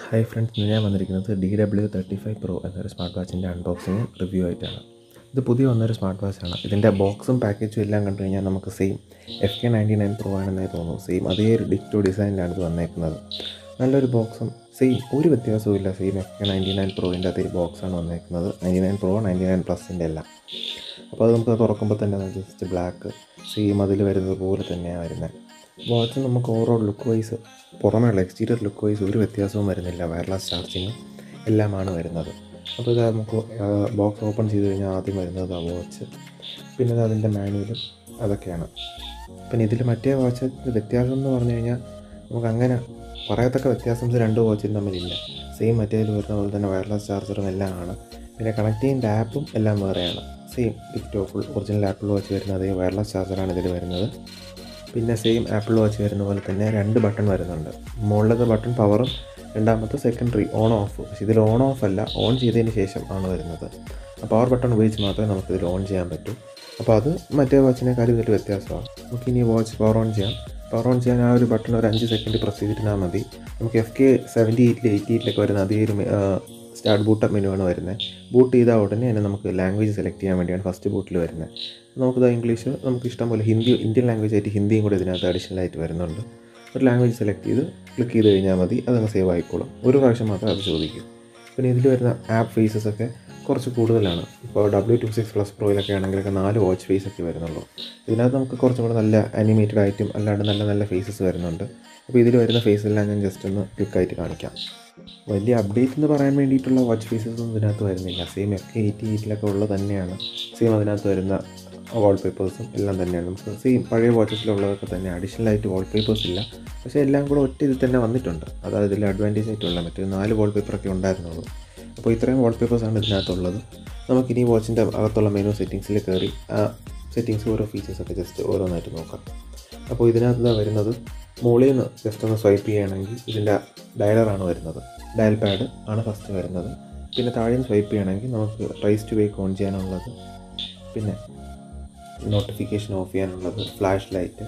hi friends ഇന്ന് ഞാൻ വന്നിരിക്കുന്നത് D W thirty five pro എന്നൊരു സ്മാർട്ട് വാച്ചിൻ്റെ അൺബോക്സിങ്ങും റിവ്യൂ ആയിട്ടാണ് ഇത് പുതിയ വന്നൊരു സ്മാർട്ട് വാച്ചാണ് ഇതിൻ്റെ ബോക്സും പാക്കേജും എല്ലാം കണ്ടു കഴിഞ്ഞാൽ നമുക്ക് same F K ninety nine pro ആണെന്നേ തോന്നുന്നു സെയിം അതേ ഒരു ഡിക്റ്റോ ഡിസൈനിലാണ് ഇത് വന്നേക്കുന്നത് നല്ലൊരു ബോക്സും സെയിം ഒരു വ്യത്യാസവും ഇല്ല same F K ninety nine പ്രോയിൻ്റെ അതേ ബോക്സാണ് വന്നേക്കുന്നത് ninety nine pro ninety nine പ്ലസിൻ്റെ എല്ലാം അപ്പോൾ അത് നമുക്ക് തുറക്കുമ്പോൾ തന്നെ ജസ്റ്റ് ബ്ലാക്ക് സെയിം അതിൽ വരുന്നത് പോലെ തന്നെയാണ് വരുന്നത് വാച്ച് നമുക്ക് ഓവറോൾ ലുക്ക് വൈസ് പുറമേയുള്ള എക്സ്റ്റീരിയർ ലുക്ക് വൈസ് ഒരു വ്യത്യാസവും വരുന്നില്ല വയർലെസ് ചാർജിങ്ങും എല്ലാമാണ് വരുന്നത് അപ്പോൾ ഇത് നമുക്ക് ബോക്സ് ഓപ്പൺ ചെയ്ത് കഴിഞ്ഞാൽ ആദ്യം വരുന്നത് ആ വാച്ച് പിന്നെ ഇത് അതിൻ്റെ മാനുവലും അതൊക്കെയാണ് പിന്നെ ഇതിൽ മറ്റേ വാച്ച് വ്യത്യാസം എന്ന് പറഞ്ഞു കഴിഞ്ഞാൽ നമുക്ക് അങ്ങനെ പറയത്തക്ക വ്യത്യാസം രണ്ട് വാച്ചിലും തമ്മിലില്ല സെയിം മറ്റേതിൽ വരുന്ന പോലെ തന്നെ വയർലെസ് ചാർജറും എല്ലാം ആണ് പിന്നെ കണക്ട് ചെയ്യേണ്ട ആപ്പും എല്ലാം വേറെയാണ് സെയിം ഡിക്റ്റോ ഫുൾ ഒറിജിനൽ ആപ്പിൾ വാച്ച് വരുന്ന അതേ വയർലെസ് ചാർജറാണ് ഇതിൽ വരുന്നത് പിന്നെ സെയിം ആപ്പിൾ വാച്ച് വരുന്ന പോലെ തന്നെ രണ്ട് ബട്ടൺ വരുന്നുണ്ട് മുകളിലത്തെ ബട്ടൺ പവറും രണ്ടാമത്തെ സെക്കൻഡറി ഓൺ ഓഫ് പക്ഷേ ഇതിൽ ഓൺ ഓഫ് അല്ല ഓൺ ചെയ്തതിന് ശേഷം ആണ് വരുന്നത് ആ പവർ ബട്ടൺ ഉപയോഗിച്ച് മാത്രമേ നമുക്കിതിൽ ഓൺ ചെയ്യാൻ പറ്റൂ അപ്പോൾ അത് മറ്റേ വാച്ചിനേക്കാൾ ഇതിൽ വ്യത്യാസമാണ് നമുക്ക് ഇനി വാച്ച് പവർ ഓൺ ചെയ്യാം പവർ ഓൺ ചെയ്യാൻ ആ ഒരു ബട്ടൺ ഒരു അഞ്ച് സെക്കൻഡ് പ്രസ് ചെയ്തിരുന്നാൽ മതി നമുക്ക് എഫ് കെ സെവൻറ്റി എയ്റ്റിൽ എയ്റ്റി എയ്റ്റിലൊക്കെ വരുന്ന അതേ ഒരു സ്റ്റാർട്ട് ബൂട്ടപ്പ് മെനു ആണ് വരുന്നത് ബൂട്ട് ചെയ്താൽ ഉടനെ തന്നെ നമുക്ക് ലാംഗ്വേജ് സെലക്ട് ചെയ്യാൻ വേണ്ടിയാണ് ഫസ്റ്റ് ബൂട്ടിൽ വരുന്നത് നമുക്കിത് ഇംഗ്ലീഷ് നമുക്ക് ഇഷ്ടം പോലെ ഹിന്ദി ഇന്ത്യൻ ലാംഗ്വേജ് ആയിട്ട് ഹിന്ദിയും കൂടെ ഇതിനകത്ത് അഡീഷണൽ ആയിട്ട് വരുന്നുണ്ട് ഒരു ലാംഗ്വേജ് സെലക്ട് ചെയ്ത് ക്ലിക്ക് ചെയ്ത് കഴിഞ്ഞാൽ മതി അതങ്ങ് സേവ് ആയിക്കോളും ഒരു പ്രാവശ്യം മാത്രമേ അത് ചോദിക്കൂ പിന്നെ ഇതിൽ വരുന്ന ആപ്പ് ഫേസസ് ഒക്കെ കുറച്ച് കൂടുതലാണ് ഇപ്പോൾ ഡബ്ല്യു ടു സിക്സ് പ്ലസ് പ്രോയിലൊക്കെ ആണെങ്കിലൊക്കെ നാല് വാച്ച് ഫേസ് ഒക്കെ വരുന്നുള്ളൂ ഇതിനകത്ത് നമുക്ക് കുറച്ചും കൂടെ നല്ല അനിമേറ്റഡ് ആയിട്ടും അല്ലാണ്ട് നല്ല നല്ല ഫേസസ് വരുന്നുണ്ട് അപ്പോൾ ഇതിൽ വരുന്ന ഫേസ് എല്ലാം ഞാൻ ജസ്റ്റ് ഒന്ന് ക്ലിക്കായിട്ട് കാണിക്കാം വലിയ അപ്ഡേറ്റ് എന്ന് പറയാൻ വേണ്ടിയിട്ടുള്ള വാച്ച് ഫേസസ് ഒന്നും ഇതിനകത്ത് വരുന്നില്ല സെയിം എഫ് കെ എയ്റ്റി എയ്റ്റിലൊക്കെ ഉള്ളത് തന്നെയാണ് സെയിം അതിനകത്ത് വരുന്ന വാൾപേപ്പേഴ്സും എല്ലാം തന്നെയാണ് നമുക്ക് സെയിം പഴയ വാച്ചസിലുള്ളതൊക്കെ തന്നെ അഡീഷണൽ ആയിട്ട് വാൾപേപ്പേഴ്സ് ഇല്ല പക്ഷേ എല്ലാം കൂടെ ഒറ്റ ഇതിൽ തന്നെ വന്നിട്ടുണ്ട് അതായത് ഇതിൽ അഡ്വാൻറ്റേജ് ആയിട്ടുള്ള മറ്റേ നാല് വാൾപേപ്പറൊക്കെ ഉണ്ടായിരുന്നുള്ളൂ അപ്പോൾ ഇത്രയും വാൾപേപ്പേഴ്സാണ് ഇതിനകത്തുള്ളത് നമുക്കിനി വാച്ചിൻ്റെ അകത്തുള്ള മെനു സെറ്റിങ്സിൽ കയറി ആ സെറ്റിങ്സ് ഓരോ ഫീച്ചേഴ്സൊക്കെ ജസ്റ്റ് ഓരോന്നായിട്ട് നോക്കാം അപ്പോൾ ഇതിനകത്ത് വരുന്നത് മുകളിൽ നിന്ന് ജസ്റ്റ് ഒന്ന് സ്വൈപ്പ് ചെയ്യുകയാണെങ്കിൽ ഇതിൻ്റെ ഡയലറാണ് വരുന്നത് ഡയൽ പാഡ് ആണ് ഫസ്റ്റ് വരുന്നത് പിന്നെ താഴെ നിന്ന് സ്വൈപ്പ് ചെയ്യണമെങ്കിൽ നമുക്ക് റൈസ് ടു വേക്ക് ഓൺ ചെയ്യാനുള്ളത് പിന്നെ നോട്ടിഫിക്കേഷൻ ഓഫ് ചെയ്യാനുള്ളത് ഫ്ലാഷ് ലൈറ്റ്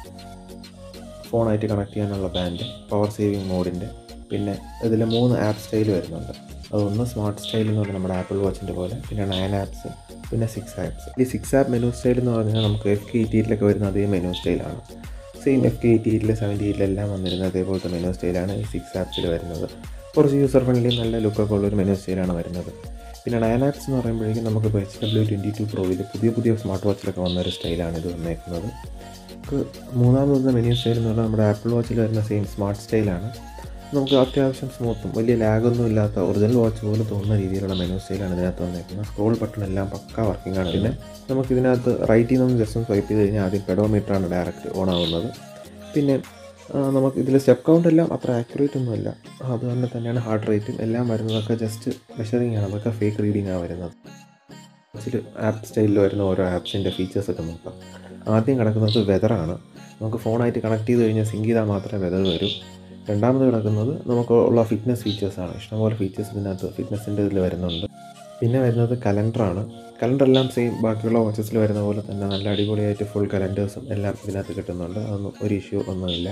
ഫോണായിട്ട് കണക്ട് ചെയ്യാനുള്ള ബാൻഡ് പവർ സേവിങ് മോഡിൻ്റെ പിന്നെ ഇതിൽ മൂന്ന് ആപ്പ് സ്റ്റൈൽ വരുന്നുണ്ട് അതൊന്ന് സ്മാർട്ട് സ്റ്റൈൽ എന്ന് പറഞ്ഞാൽ നമ്മുടെ ആപ്പിൾ വാച്ചിൻ്റെ പോലെ പിന്നെ നയൻ ആപ്സ് പിന്നെ സിക്സ് ആപ്സ് ഈ സിക്സ് ആപ്പ് മെനു സ്റ്റൈൽ എന്ന് പറഞ്ഞാൽ നമുക്ക് എഫ് കെ എയ്റ്റിയിലൊക്കെ വരുന്ന അതേ മെനു സ്റ്റൈലാണ് സെയിം എഫ് കെ എയ്റ്റി എയ്റ്റിൽ സെവൻറ്റി എയ്റ്റിലെല്ലാം വന്നിരുന്ന അതേപോലത്തെ മെനു സ്റ്റൈലാണ് ഈ സിക്സ് ആപ്സിൽ വരുന്നത് കുറച്ച് യൂസർ ഫ്രണ്ട്ലി നല്ല ലുക്കൊക്കെ ഉള്ളൊരു മെനു സ്റ്റൈലാണ് വരുന്നത് പിന്നെ നയൻ ആപ്സ് എന്ന് പറയുമ്പോഴേക്കും നമുക്ക് ഇപ്പോൾ എച്ച് ഡബ്ല്യു ട്വൻറ്റി ടു പ്രോയിൽ പുതിയ പുതിയ സ്മാർട്ട് വാച്ചിലൊക്കെ വന്ന ഒരു സ്റ്റൈലാണ് ഇത് വന്നേക്കുന്നത് നമുക്ക് മൂന്നാമത് വന്ന മെനു സ്റ്റൈൽ എന്ന് പറഞ്ഞാൽ നമ്മുടെ ആപ്പിൾ വാച്ചിൽ വരുന്ന സെയിം സ്മാർട്ട് സ്റ്റൈലാണ് നമുക്ക് അത്യാവശ്യം സ്മൂത്തും വലിയ ലാഗൊന്നും ഇല്ലാത്ത ഒറിജിനൽ വാച്ച് പോലെ തോന്നുന്ന രീതിയിലുള്ള മെനു സ്റ്റൈലാണ് ഇതിനകത്ത് വന്നേക്കുന്നത് സ്ക്രോൾ ബട്ടൺ എല്ലാം പക്ക വർക്കിംഗ് ആണ് പിന്നെ നമുക്ക് ഇതിനകത്ത് റൈറ്റിൽ നിന്ന് ജസ്റ്റ് ഒന്ന് സ്വൈപ്പ് ചെയ്ത് കഴിഞ്ഞാൽ ആദ്യം പെഡോമീറ്ററാണ് ഡയറക്റ്റ് ഓൺ ആവുന്നത് പിന്നെ നമുക്ക് ഇതിൽ സ്റ്റെപ്പ് കൗണ്ട് എല്ലാം അത്ര ആക്യുറേറ്റ് ഒന്നുമല്ല അതുപോലെ തന്നെയാണ് ഹാർട്ട് റേറ്റും എല്ലാം വരുന്നതൊക്കെ ജസ്റ്റ് മെഷറിങ് ആണ് അതൊക്കെ ഫേക്ക് റീഡിംഗ് ആണ് വരുന്നത് വാച്ചിൽ ആപ്പ് സ്റ്റൈലിൽ വരുന്ന ഓരോ ആപ്സിൻ്റെ ഫീച്ചേഴ്സൊക്കെ നോക്കാം ആദ്യം കിടക്കുന്നത് വെതറാണ് നമുക്ക് ഫോണായിട്ട് കണക്ട് ചെയ്ത് കഴിഞ്ഞാൽ സിങ്ക് ചെയ്താൽ മാത്രമേ വെതർ വരൂ രണ്ടാമത് കിടക്കുന്നത് നമുക്ക് ഉള്ള ഫിറ്റ്നസ് ഫീച്ചേഴ്സാണ് ഇഷ്ടംപോലെ ഫീച്ചേഴ്സ് ഇതിനകത്ത് ഫിറ്റ്നസിൻ്റെ ഇതിൽ വരുന്നുണ്ട് പിന്നെ വരുന്നത് കലണ്ടറാണ് കലണ്ടർ എല്ലാം സെയിം ബാക്കിയുള്ള വാച്ചസിൽ വരുന്ന പോലെ തന്നെ നല്ല അടിപൊളിയായിട്ട് ഫുൾ കലണ്ടേഴ്സും എല്ലാം ഇതിനകത്ത് കിട്ടുന്നുണ്ട് അതൊന്നും ഒരു ഇഷ്യൂ ഒന്നുമില്ല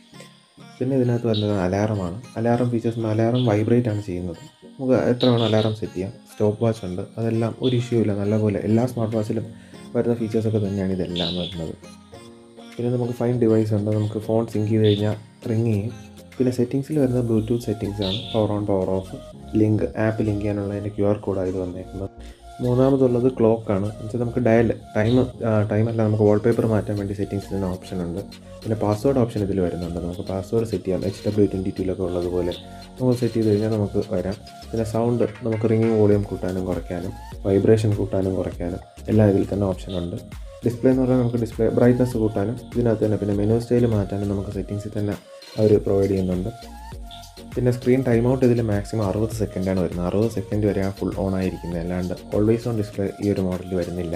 പിന്നെ ഇതിനകത്ത് വരുന്നത് അലാറമാണ് അലാറം ഫീച്ചേഴ്സ് അലാറം വൈബ്രേറ്റ് ആണ് ചെയ്യുന്നത് നമുക്ക് എത്ര വേണം അലാറം സെറ്റ് ചെയ്യാം സ്റ്റോപ്പ് വാച്ച് ഉണ്ട് അതെല്ലാം ഒരു ഇഷ്യൂ ഇല്ല നല്ലപോലെ എല്ലാ സ്മാർട്ട് വാച്ചിലും വരുന്ന ഫീച്ചേഴ്സൊക്കെ തന്നെയാണ് ഇതെല്ലാം വരുന്നത് പിന്നെ നമുക്ക് ഫൈൻ ഡിവൈസ് ഉണ്ട് നമുക്ക് ഫോൺ സിങ്ക് ചെയ്ത് കഴിഞ്ഞാൽ റിങ് ചെയ്യും പിന്നെ സെറ്റിങ്സിൽ വരുന്ന ബ്ലൂടൂത്ത് സെറ്റിങ്സ് ആണ് power on power off link app link ചെയ്യാനുള്ളതിൻ്റെ ക്യു ആർ കോഡാണ് ഇത് വന്നേക്കുന്നത് മൂന്നാമതുള്ളത് ക്ലോക്കാണ് എന്നുവെച്ചാൽ നമുക്ക് ഡയൽ ടൈം ടൈമല്ല നമുക്ക് വാൾപേപ്പർ മാറ്റാൻ വേണ്ടി സെറ്റിങ്സിൽ നിന്ന് ഓപ്ഷൻ ഉണ്ട് പിന്നെ പാസ്വേഡ് ഓപ്ഷൻ ഇതിൽ വരുന്നുണ്ട് നമുക്ക് പാസ്വേഡ് സെറ്റ് ചെയ്യാം എച്ച് ഡബ്ല്യു ട്വൻറ്റി ടുവിലൊക്കെ ഉള്ളതുപോലെ നമുക്ക് സെറ്റ് ചെയ്ത് കഴിഞ്ഞാൽ നമുക്ക് വരാം പിന്നെ സൗണ്ട് നമുക്ക് റിങ്ങിങ് വോളിയം കൂട്ടാനും കുറയ്ക്കാനും വൈബ്രേഷൻ കൂട്ടാനും കുറയ്ക്കാനും എല്ലാം ഇതിൽ തന്നെ ഓപ്ഷൻ ഉണ്ട് ഡിസ്പ്ലേ എന്ന് പറഞ്ഞാൽ നമുക്ക് ഡിസ്പ്ലേ ബ്രൈറ്റ്നസ് കൂട്ടാനും ഇതിനകത്ത് തന്നെ പിന്നെ മെനു സ്റ്റൈൽ മാറ്റാനും നമുക്ക് സെറ്റിങ്സിൽ തന്നെ അവർ പ്രൊവൈഡ് ചെയ്യുന്നുണ്ട് പിന്നെ സ്ക്രീൻ ടൈം ഔട്ട് ഇതിൽ മാക്സിമം അറുപത് സെക്കൻഡാണ് വരുന്നത് അറുപത് സെക്കൻഡ് വരെ ഫുൾ ഓൺ ആയിരിക്കുന്നത് അല്ലാണ്ട് ഓൾവേസ് ഓൺ ഡിസ്പ്ലേ ഈ ഒരു മോഡലിൽ വരുന്നില്ല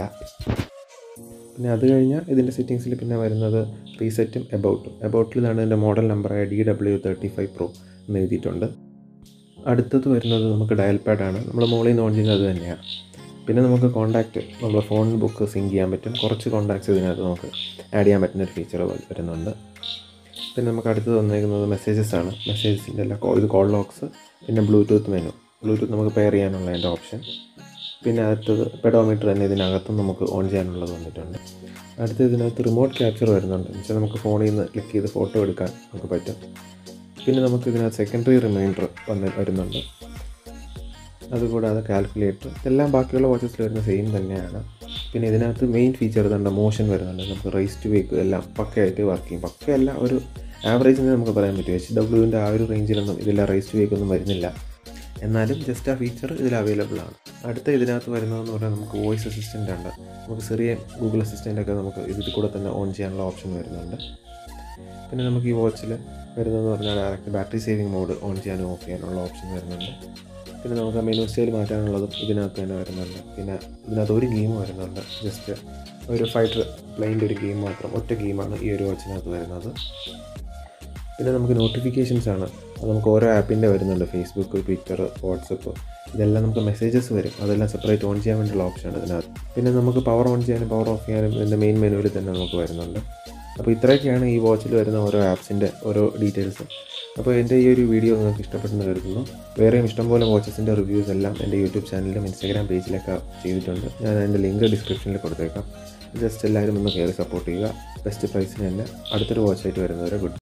പിന്നെ അത് കഴിഞ്ഞാൽ ഇതിൻ്റെ സെറ്റിങ്സിൽ പിന്നെ വരുന്നത് റീസെറ്റും എബൌട്ടും എബൌട്ടിൽ നിന്നാണ് ഇതിൻ്റെ മോഡൽ നമ്പറായ D W thirty five pro എന്ന് എഴുതിയിട്ടുണ്ട് അടുത്തത് വരുന്നത് നമുക്ക് ഡയൽ പാഡാണ് നമ്മൾ മുകളിൽ നിന്ന് ഓൺ ചെയ്യുന്നത് അത് തന്നെയാണ് പിന്നെ നമുക്ക് കോൺടാക്റ്റ് നമ്മൾ ഫോൺ ബുക്ക് സിങ്ക് ചെയ്യാൻ പറ്റും കുറച്ച് കോൺടാക്ട്സ് ഇതിനകത്ത് നമുക്ക് ആഡ് ചെയ്യാൻ പറ്റുന്ന ഒരു ഫീച്ചർ വരുന്നുണ്ട് പിന്നെ നമുക്ക് അടുത്തത് വന്നേക്കുന്നത് മെസ്സേജസ് ആണ് മെസ്സേജസിൻ്റെ എല്ലാം കോ- ഇത് കോൾ ലോക്സ് പിന്നെ ബ്ലൂടൂത്ത് മെനു ബ്ലൂടൂത്ത് നമുക്ക് പെയർ ചെയ്യാനുള്ള അതിൻ്റെ ഓപ്ഷൻ പിന്നെ അടുത്തത് പെഡോമീറ്റർ തന്നെ ഇതിനകത്തും നമുക്ക് ഓൺ ചെയ്യാനുള്ളത് വന്നിട്ടുണ്ട് അടുത്ത ഇതിനകത്ത് റിമോട്ട് ക്യാപ്ചർ വരുന്നുണ്ട് എന്ന് വെച്ചാൽ നമുക്ക് ഫോണിൽ നിന്ന് ക്ലിക്ക് ചെയ്ത് ഫോട്ടോ എടുക്കാൻ നമുക്ക് പറ്റും പിന്നെ നമുക്ക് ഇതിനകത്ത് സെക്കൻഡറി റിമൈൻഡർ വന്ന് വരുന്നുണ്ട് അതുകൂടാതെ കാൽക്കുലേറ്റർ ഇതെല്ലാം ബാക്കിയുള്ള വാച്ചസിൽ വരുന്ന സെയിം തന്നെയാണ് പിന്നെ ഇതിനകത്ത് മെയിൻ ഫീച്ചർ തന്നെ മോഷൻ വരുന്നുണ്ട് നമുക്ക് റൈസ് ടു വേക്ക് എല്ലാം പക്കയായിട്ട് വർക്ക് ചെയ്യും പക്കയല്ല ഒരു ആവറേജ് എന്ന് നമുക്ക് പറയാൻ പറ്റും എച്ച് ഡബ്ല്യുവിൻ്റെ ആ ഒരു റേഞ്ചിലൊന്നും ഇതിൽ റൈസ് ടു വേക്ക് ഒന്നും വരുന്നില്ല എന്നാലും ജസ്റ്റ് ആ ഫീച്ചർ ഇതിൽ അവൈലബിൾ ആണ് അടുത്ത ഇതിനകത്ത് വരുന്നതെന്ന് പറഞ്ഞാൽ നമുക്ക് വോയിസ് അസിസ്റ്റൻ്റ് ഉണ്ട് നമുക്ക് ചെറിയ ഗൂഗിൾ അസിസ്റ്റൻ്റ് ഒക്കെ നമുക്ക് ഇതിൽ കൂടെ തന്നെ ഓൺ ചെയ്യാനുള്ള ഓപ്ഷൻ വരുന്നുണ്ട് പിന്നെ നമുക്ക് ഈ വാച്ചിൽ വരുന്നതെന്ന് പറഞ്ഞാൽ direct battery saving mode on ചെയ്യാനും ഓഫ് ചെയ്യാനുള്ള ഓപ്ഷൻ വരുന്നുണ്ട് പിന്നെ നമുക്ക് മെനു സ്റ്റൈൽ മാറ്റാനുള്ളതും ഇതിനകത്ത് തന്നെ വരുന്നുണ്ട് പിന്നെ ഇതിനകത്ത് ഒരു ഗെയിം വരുന്നുണ്ട് ജസ്റ്റ് ഒരു ഫൈറ്റർ പ്ലെയിൻ്റെ ഒരു ഗെയിം മാത്രം ഒറ്റ ഗെയിമാണ് ഈ ഒരു വാച്ചിനകത്ത് വരുന്നത് പിന്നെ നമുക്ക് നോട്ടിഫിക്കേഷൻസ് ആണ് അത് നമുക്ക് ഓരോ ആപ്പിൻ്റെ വരുന്നുണ്ട് ഫേസ്ബുക്ക് ട്വിറ്റർ വാട്സപ്പ് ഇതെല്ലാം നമുക്ക് മെസ്സേജസ് വരും അതെല്ലാം സെപ്പറേറ്റ് ഓൺ ചെയ്യാൻ വേണ്ടിയുള്ള ഓപ്ഷനാണ് ഇതിനകത്ത് പിന്നെ നമുക്ക് പവർ ഓൺ ചെയ്യാനും പവർ ഓഫ് ചെയ്യാനും ഇതിൻ്റെ മെയിൻ മെനുവിൽ തന്നെ നമുക്ക് വരുന്നുണ്ട് അപ്പോൾ ഇത്രയൊക്കെയാണ് ഈ വാച്ചിൽ വരുന്ന ഓരോ ആപ്സിൻ്റെ ഓരോ ഡീറ്റെയിൽസ് അപ്പോൾ എൻ്റെ ഈ ഒരു വീഡിയോ നിങ്ങൾക്ക് ഇഷ്ടപ്പെട്ടെന്ന് കരുതുന്നു വേറെയും ഇഷ്ടംപോലെ വാച്ചസിൻ്റെ റിവ്യൂസ് എല്ലാം എൻ്റെ യൂട്യൂബ് ചാനലിലും ഇൻസ്റ്റാഗ്രാം പേജിലൊക്കെ ചെയ്തിട്ടുണ്ട് ഞാൻ അതിൻ്റെ ലിങ്ക് ഡിസ്ക്രിപ്ഷനിൽ കൊടുത്തേക്കാം ജസ്റ്റ് എല്ലാവരും ഒന്ന് കയറി സപ്പോർട്ട് ചെയ്യുക ബെസ്റ്റ് പ്രൈസിന് തന്നെ അടുത്തൊരു വാച്ചായിട്ട് വരുന്നവരെ ഗുഡ്